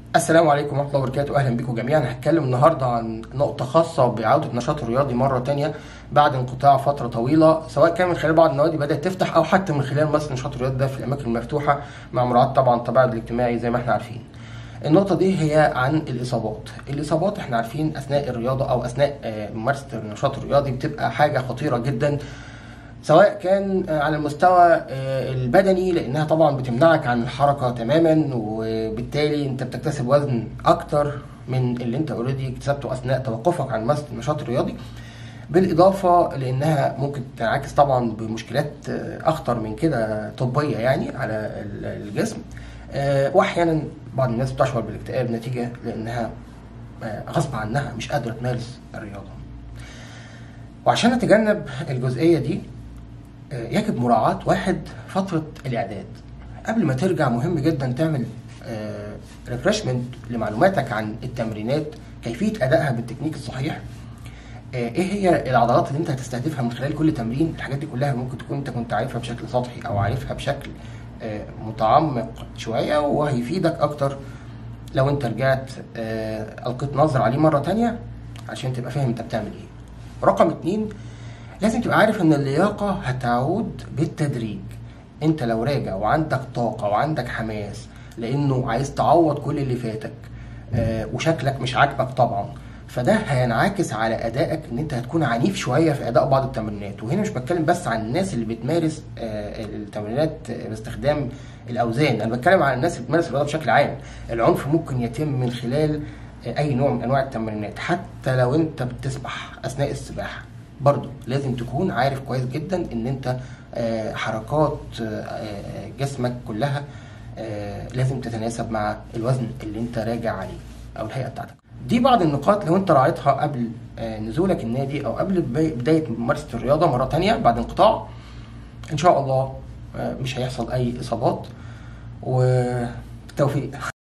السلام عليكم ورحمة الله وبركاته أهلا بكم جميعا هتكلم النهاردة عن نقطة خاصة بعودة النشاط الرياضي مرة تانية بعد انقطاع فترة طويلة سواء كان من خلال بعض النوادي بدأت تفتح أو حتى من خلال ممارسة النشاط الرياضي ده في الأماكن المفتوحة مع مراعاة طبعا التباعد الاجتماعي زي ما احنا عارفين. النقطة دي هي عن الإصابات، الإصابات احنا عارفين أثناء الرياضة أو أثناء آه، ممارسة النشاط الرياضي بتبقى حاجة خطيرة جدا سواء كان على المستوى آه، البدني لانها طبعا بتمنعك عن الحركه تماما وبالتالي انت بتكتسب وزن اكتر من اللي انت اوريدي اكتسبته اثناء توقفك عن ممارسه النشاط الرياضي بالاضافه لانها ممكن تنعكس طبعا بمشكلات آه، اخطر من كده طبيه يعني على ال- الجسم آه، واحيانا بعض الناس بتشعر بالاكتئاب نتيجه لانها آه، غصب عنها مش قادره تمارس الرياضه وعشان نتجنب الجزئيه دي آه، يجب مراعاة واحد فترة الإعداد قبل ما ترجع مهم جدا تعمل ريفرشمنت لمعلوماتك عن التمرينات كيفية أدائها بالتكنيك الصحيح آه، ايه هي العضلات اللي انت هتستهدفها من خلال كل تمرين الحاجات دي كلها ممكن تكون انت كنت عارفها بشكل سطحي او عارفها بشكل آه، متعمق شوية وهيفيدك اكتر لو انت رجعت آه، القيت نظر عليه مرة تانية عشان تبقى فاهم انت بتعمل ايه رقم اتنين لازم تبقى عارف ان اللياقة هتعود بالتدريج انت لو راجع وعندك طاقة وعندك حماس لانه عايز تعوض كل اللي فاتك آه، وشكلك مش عاجبك طبعا فده هينعكس على ادائك ان انت هتكون عنيف شويه في اداء بعض التمرينات وهنا مش بتكلم بس عن الناس اللي بتمارس آه، التمرينات آه، باستخدام الاوزان انا بتكلم عن الناس اللي بتمارس الرياضه بشكل عام العنف ممكن يتم من خلال آه، اي نوع من انواع التمرينات حتى لو انت بتسبح اثناء السباحه برضو لازم تكون عارف كويس جدا ان انت آه، حركات آه، آه، جسمك كلها آه، لازم تتناسب مع الوزن اللي انت راجع عليه او الهيئه بتاعتك دي بعض النقاط لو انت راعيتها قبل آه، نزولك النادي او قبل بي- بدايه ممارسه الرياضه مره تانية بعد انقطاع ان شاء الله آه، مش هيحصل اي اصابات وبالتوفيق